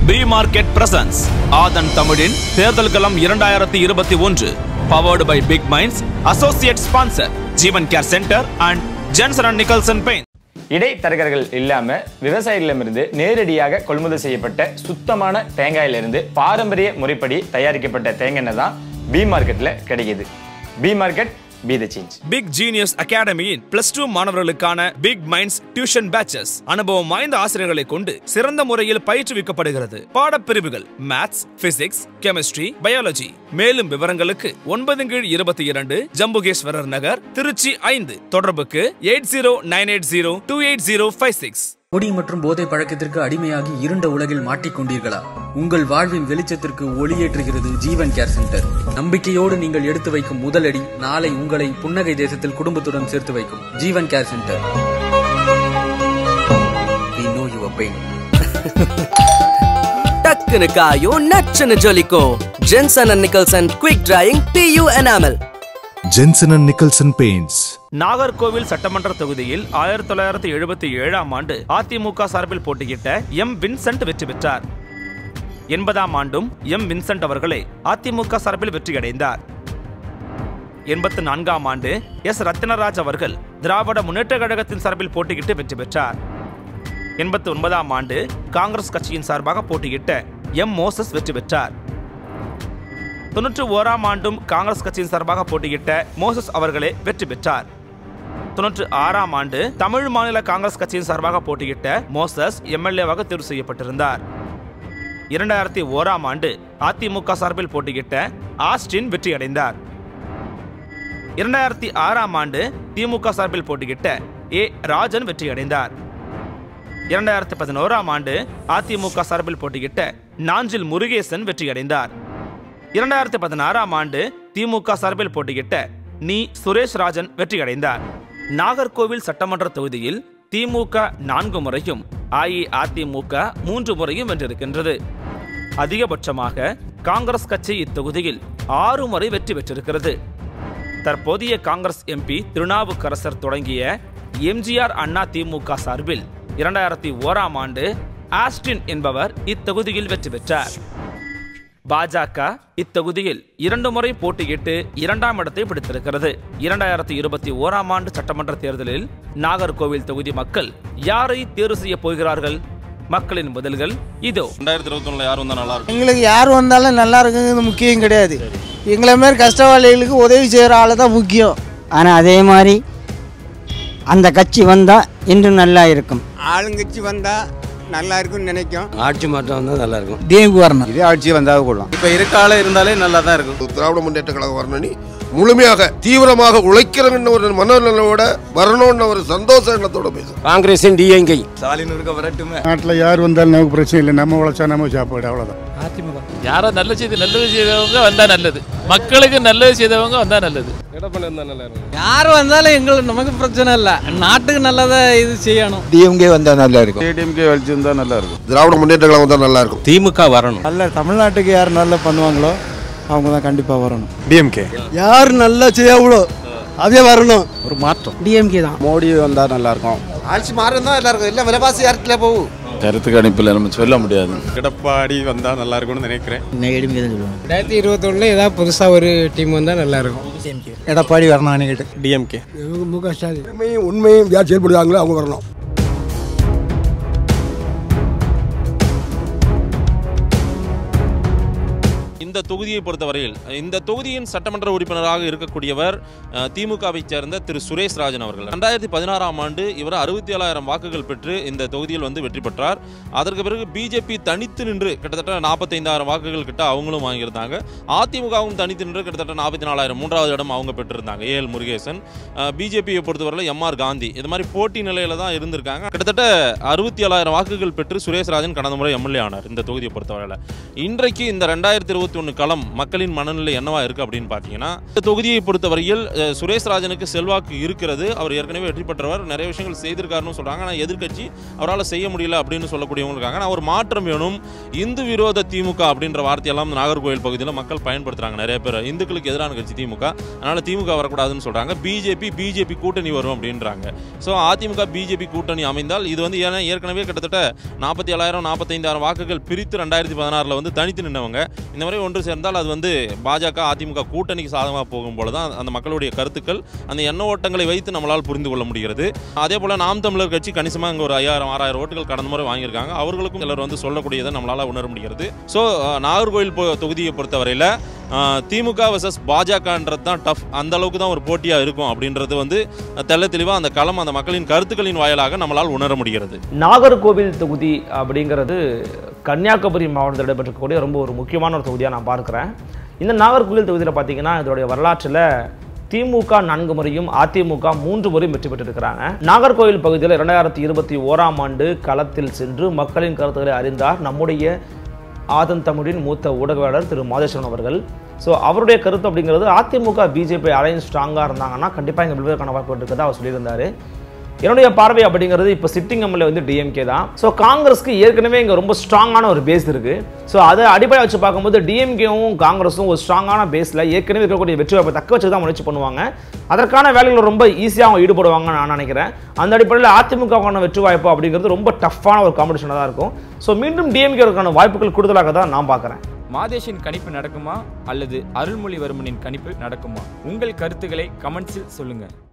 B market presence ஆதன் தமிழின் தேர்தல் களம் இரண்டாயிரத்தி இருபத்தி ஒன்று powered by big minds associate sponsor Jeevan care centre and Jensen and Nicholson paints இடைத்தரகர்கள் இல்லாம விவசாயிகளிடமிருந்து நேரடியாக கொள்முதல் செய்யப்பட்ட சுத்தமான தேங்காயிலிருந்து பாரம்பரிய முறைப்படி தயாரிக்கப்பட்ட தேங்காய் எண்ணெய் தான் பி மார்க்கெட்ல கிடைக்குது B market be the change big genius அகாடமியின் பிளஸ் டூ மாணவர்களுக்கான பிக் மைண்ட்ஸ் டியூஷன் பேச்சஸ் அனுபவம் வாய்ந்த ஆசிரியர்களை கொண்டு சிறந்த முறையில் பயிற்றுவிக்கப்படுகிறது பாடப்பிரிவுகள் மேத்ஸ் பிசிக்ஸ் கெமிஸ்ட்ரி பயாலஜி மேலும் விவரங்களுக்கு ஒன்பது கீழ் இருபத்தி இரண்டு ஜம்புகேஸ்வரர் நகர் திருச்சி ஐந்து தொடர்புக்கு eight zero nine eight zero two eight zero five six குடி மற்றும் போதை பழக்கத்திற்கு அடிமையாகி இருண்ட உலகில் மாட்டிக்கொண்டீர்களா உங்கள் வாழ்வின் வெளிச்சத்திற்கு ஒளியேற்றுகிறது ஜீவன் கேர் சென்டர் நம்பிக்கையோடு நீங்கள் எடுத்து வைக்கும் முதலடி நாளை உங்களை புன்னகை தேசத்தில் குடும்பத்துடன் சேர்த்து வைக்கும் Jeevan care centre We know your pain. டக்குனு காயும் நச்சுன்னு ஜொலிக்கும் Jensen and Nicholson quick drying PU enamel Jensen and Nicholson Paints. Nagercoil சட்டமன்ற தொகுதியில் ஆயிரத்தி தொள்ளாயிரத்தி எழுபத்தி ஏழாம் ஆண்டு அதிமுக சார்பில் போட்டியிட்ட எம் வின்சென்ட் வெற்றி பெற்றார் எண்பதாம் ஆண்டும் எம் வின்சென்ட் அவர்களே அதிமுக சார்பில் வெற்றியடைந்தார் எண்பத்து நான்காம் ஆண்டு எஸ் ரத்தினராஜ் அவர்கள் திராவிட முன்னேற்ற கழகத்தின் சார்பில் போட்டியிட்டு வெற்றி பெற்றார் எண்பத்தி ஒன்பதாம் ஆண்டு காங்கிரஸ் கட்சியின் சார்பாக போட்டியிட்ட எம் மோசஸ் வெற்றி பெற்றார் தொன்னூற்றி ஓராம் ஆண்டும் காங்கிரஸ் கட்சியின் சார்பாக போட்டியிட்ட மோசஸ் அவர்களே வெற்றி பெற்றார் தொன்னூற்றி ஆறாம் ஆண்டு தமிழ் மாநில காங்கிரஸ் கட்சியின் சார்பாக போட்டியிட்ட மோசஸ் எம்எல்ஏவாக தேர்வு செய்யப்பட்டிருந்தார் இரண்டாயிரத்தி ஓராம் ஆண்டு அதிமுக சார்பில் போட்டியிட்ட ஆஸ்டின் வெற்றியடைந்தார் இரண்டாயிரத்தி ஆறாம் ஆண்டு திமுக சார்பில் போட்டியிட்ட ஏ ராஜன் வெற்றியடைந்தார் இரண்டாயிரத்தி பதினோராம் ஆண்டு அதிமுக சார்பில் போட்டியிட்ட நாஞ்சில் முருகேசன் வெற்றியடைந்தார் இரண்டாயிரத்தி பதினாறாம் ஆண்டு திமுக சார்பில் போட்டியிட்ட நீ சுரேஷ் ராஜன் வெற்றியடைந்தார் நாகர்கோவில் சட்டமன்ற தொகுதியில் திமுக நான்கு முறையும் அஇஅதிமுக மூன்று முறையும் வென்றிருக்கின்றது அதிகபட்சமாக காங்கிரஸ் கட்சி இத்தொகுதியில் ஆறு முறை வெற்றி பெற்றிருக்கிறது தற்போதைய காங்கிரஸ் எம்பி திருநாவுக்கரசர் தொடங்கிய எம்ஜிஆர் அண்ணா திமுக சார்பில் இரண்டாயிரத்தி ஓராம் ஆண்டு ஆஸ்டின் என்பவர் இத்தொகுதியில் வெற்றி பெற்றார் பாஜக இத்தொகுதியில் இரண்டு முறை போட்டியிட்டு இரண்டாம் இடத்தை பிடித்திருக்கிறது இரண்டாயிரத்தி இருபத்தி ஓராம் ஆண்டு சட்டமன்ற தேர்தலில் நாகர்கோவில் தொகுதி மக்கள் யாரை தேர்வு செய்ய போகிறார்கள் மக்களின் பதில்கள் இதோ ரெண்டாயிரத்தி இருபத்தொன்னுல யார் வந்தா நல்லா இருக்கும் எங்களுக்கு யார் வந்தாலும் நல்லா இருக்குங்கிறது முக்கியம் கிடையாது எங்களை மாரி கஷ்டவாளிகளுக்கு உதவி செய்கிற ஆள் தான் முக்கியம் ஆனால் அதே மாதிரி அந்த கட்சி வந்தால் இன்னும் நல்லா இருக்கும் ஆளுங்கட்சி வந்தா நல்லா இருக்கும்னு நினைக்கும் ஆட்சி மாற்றம் வந்தா நல்லா இருக்கும் டிஎம்கே வரணும் இதே ஆட்சி வந்தால் கொள்ளும் இப்ப இருக்க ஆளு இருந்தாலே நல்லா தான் இருக்கும் திராவிட முன்னேற்ற கழகம் வரணும்னு முழுமையாக தீவிரமாக உழைக்கிறங்கிற ஒரு மனநலவோட வரணும்னு ஒரு சந்தோஷ எண்ணத்தோட பேசுறேன் காங்கிரஸின் டிஎங்கை ஸ்டாலின் இருக்க வரட்டுமே நாட்டில் யார் வந்தாலும் நமக்கு பிரச்சனை இல்லை நம்ம உழைச்சா நம்ம சாப்பாடு அவ்வளோதான் யாரோ நல்ல செய்தி நல்லது செய்தவங்க வந்தா நல்லது மக்களுக்கு நல்லது செய்தவங்க வந்தா நல்லது யார் வந்தாலும் எங்களுக்கு நமக்கு பிரச்சனை இல்லை நாட்டுக்கு நல்லதை இது செய்யணும் டிஎம்கே வந்தால் நல்லா இருக்கும் ஏடிஎம்கே வலிச்சு வந்தா நல்லா இருக்கும் திராவிட முன்னேற்ற கழகம் தான் நல்லா இருக்கும் திமுக வரணும் நல்ல தமிழ்நாட்டுக்கு யார் நல்லா பண்ணுவாங்களோ அவங்க தான் கண்டிப்பாக வரணும் டிஎம்கே யார் நல்லா செய்யாவளோ அதே வரணும் ஒரு மாற்றம் டிஎம்கே தான் மோடி வந்தால் நல்லா இருக்கும் ஆட்சி மாறும் தான் நல்லா இருக்கும் இல்லை விலைவாசி யாருக்குள்ள போகும் கருத்து கணிப்பில் நம்ம சொல்ல முடியாது எடப்பாடி வந்தா நல்லா இருக்கும்னு நினைக்கிறேன் டிஎம்கே தான் சொல்லுவாங்க ரெண்டாயிரத்தி இருபத்தொன்னுல ஏதாவது புதுசாக ஒரு டீம் வந்தால் நல்லா இருக்கும் எடப்பாடி வரணும் அன்னைக்கிட்டு டிஎம்கே மு க ஸ்டாலின் உண்மையும் உண்மையும் யார் செயல்படுவாங்களோ அவங்க வரணும் இந்த தொகுதியை பொறுத்தவரையில் இந்த தொகுதியின் சட்டமன்ற உறுப்பினராக இருக்கக்கூடியவர் அஹ், திமுகவை சேர்ந்த திரு சுரேஷ் ராஜன் அவர்கள் ரெண்டாயிரத்தி பதினாறாம் ஆண்டு இவர் அறுபத்தி ஏழாயிரம் வாக்குகள் பெற்று இந்த தொகுதியில் வந்து வெற்றி பெற்றார் அதற்கு பிறகு பிஜேபி தனித்து நின்று கிட்டத்தட்ட நாற்பத்தைந்தாயிரம் வாக்குகள் கிட்ட அவங்களும் வாங்கியிருந்தாங்க அதிமுகவும் தனித்து நின்று கிட்டத்தட்ட நாற்பத்தி நாலாயிரம் மூன்றாவது இடம் அவங்க பெற்றிருந்தாங்க ஏஎல் முருகேசன் பிஜேபியை பொறுத்தவரையில் எம்ஆர் காந்தி இது மாதிரி போட்டி நிலையில தான் இருந்திருக்காங்க கிட்டத்தட்ட அறுபத்தி ஏழாயிரம் வாக்குகள் பெற்று சுரேஷ் ராஜன் கடந்த முறை எம்எல்ஏ ஆனார் இந்த தொகுதியை பொறுத்தவரையில் இன்றைக்கு இந்த ரெண்டாயிரத்தி இருபத்தி ஒன்று களம் மக்களின் மனநிலை என்னவா இருக்கு அப்படின்னு பார்த்தீங்கன்னா இந்த தொகுதியை பொறுத்தவரையில் அஹ், சுரேஷ் ராஜனுக்கு செல்வாக்கு இருக்கிறது அவர் ஏற்கனவே வெற்றி பெற்றவர் நிறைய விஷயங்கள் செய்திருக்காருன்னு சொல்றாங்க ஆனால் எதிர்க்கட்சி அவரால் செய்ய முடியல அப்படின்னு சொல்லக்கூடியவங்க இருக்காங்க ஆனால் ஒரு மாற்றம் வேணும் இந்து விரோத திமுக அப்படின்ற வார்த்தையெல்லாம் இந்த நாகர்கோவில் பகுதியில் மக்கள் பயன்படுத்துறாங்க நிறைய பேர் இந்துக்களுக்கு எதிரான கட்சி திமுக அதனால திமுக வரக்கூடாதுன்னு சொல்றாங்க பிஜேபி பிஜேபி கூட்டணி வரும் அப்படின்றாங்க ஸோ அதிமுக பிஜேபி கூட்டணி அமைந்தால் இது வந்து ஏன்னா ஏற்கனவே கிட்டத்தட்ட நாற்பத்தி ஏழாயிரம் நாற்பத்தைந்தாயிரம் வாக்குகள் பிரித்து ரெண்டாயிரத்தி பதினாறில் வந்து தனித்து நின்றவங்க இந்த மாதிரி ஒன்று சேர்ந்தால் அது வந்து பாஜக அதிமுக கூட்டணிக்கு சாதகமாக போகும் போல தான் அந்த மக்களுடைய கருத்துக்கள் அந்த எண்ண ஓட்டங்களை வைத்து நம்மளால் புரிந்து கொள்ள முடிகிறது அதே போல் நாம் தமிழர் கட்சி கணிசமாக இங்கே ஒரு ஐயாயிரம் ஆறாயிரம் ஓட்டுகள் கடந்த முறை வாங்கியிருக்காங்க அவர்களுக்கும் சிலர் வந்து சொல்லக்கூடியதை நம்மளால் உணர முடிகிறது ஸோ நாகர்கோவில் பொ- தொகுதியை பொறுத்தவரையில் ஆஹ், திமுக வர்சஸ் பாஜகன்றது தான் டஃப் அந்த அளவுக்கு தான் ஒரு போட்டியாக இருக்கும் அப்படின்றது வந்து தெள்ள தெளிவாக அந்த களம் அந்த மக்களின் கருத்துக்களின் வாயிலாக நம்மளால் உணர முடிகிறது நாகர்கோவில் தொகுதி அப்படிங்கிறது கன்னியாகுமரி மாவட்டத்தில் நடைபெற்றக்கூடிய ரொம்ப ஒரு முக்கியமான ஒரு தொகுதியாக நான் பார்க்குறேன் இந்த நாகர்கோவில் தொகுதியில் பார்த்தீங்கன்னா இதோடைய வரலாற்றில் திமுக நான்கு முறையும் அதிமுக மூன்று முறையும் வெற்றி பெற்றிருக்கிறாங்க நாகர்கோவில் பகுதியில் இரண்டாயிரத்தி இருபத்தி ஓராம் ஆண்டு களத்தில் சென்று மக்களின் கருத்துக்களை அறிந்தார் நம்முடைய ஆதன் தமிழின் மூத்த ஊடகவாளர் திரு மாதேஸ்வரன் அவர்கள் ஸோ அவருடைய கருத்து அப்படிங்கிறது அதிமுக பிஜேபி அலையன்ஸ் ஸ்ட்ராங்காக இருந்தாங்கன்னா கண்டிப்பாக இங்கே விழுவதற்கான வாய்ப்பு இருக்கிறதா அவர் சொல்லியிருந்தாரு என்னுடைய பார்வை அப்படிங்கிறது இப்போ சிட்டிங் எம்எல்ஏ வந்து டிஎம்கே தான் ஸோ காங்கிரஸ்க்கு ஏற்கனவே இங்கே ரொம்ப ஸ்ட்ராங்கான ஒரு பேஸ் இருக்குது ஸோ அதை அடிப்படையாக வச்சு பார்க்கும்போது டிஎம்கேவும் காங்கிரஸும் ஒரு ஸ்ட்ராங்கான பேஸில் ஏற்கனவே இருக்கக்கூடிய வெற்றி வாய்ப்பை தக்க வச்சு தான் முயற்சி பண்ணுவாங்க அதற்கான வேலைகள் ரொம்ப ஈஸியாக அவங்க ஈடுபடுவாங்கன்னு நான் நினைக்கிறேன் அந்த அடிப்படையில் அதிமுகவான வெற்றி வாய்ப்பு அப்படிங்கிறது ரொம்ப டஃப்பான ஒரு காம்படிஷனாக தான் இருக்கும் ஸோ மீண்டும் டிஎம்கேக்கான வாய்ப்புகள் கூடுதலாக தான் நான் பார்க்குறேன் மாதேஷின் கணிப்பு நடக்குமா அல்லது அருள்மொழிவர்மனின் கணிப்பு நடக்குமா உங்கள் கருத்துக்களை கமெண்ட்ஸில் சொல்லுங்கள்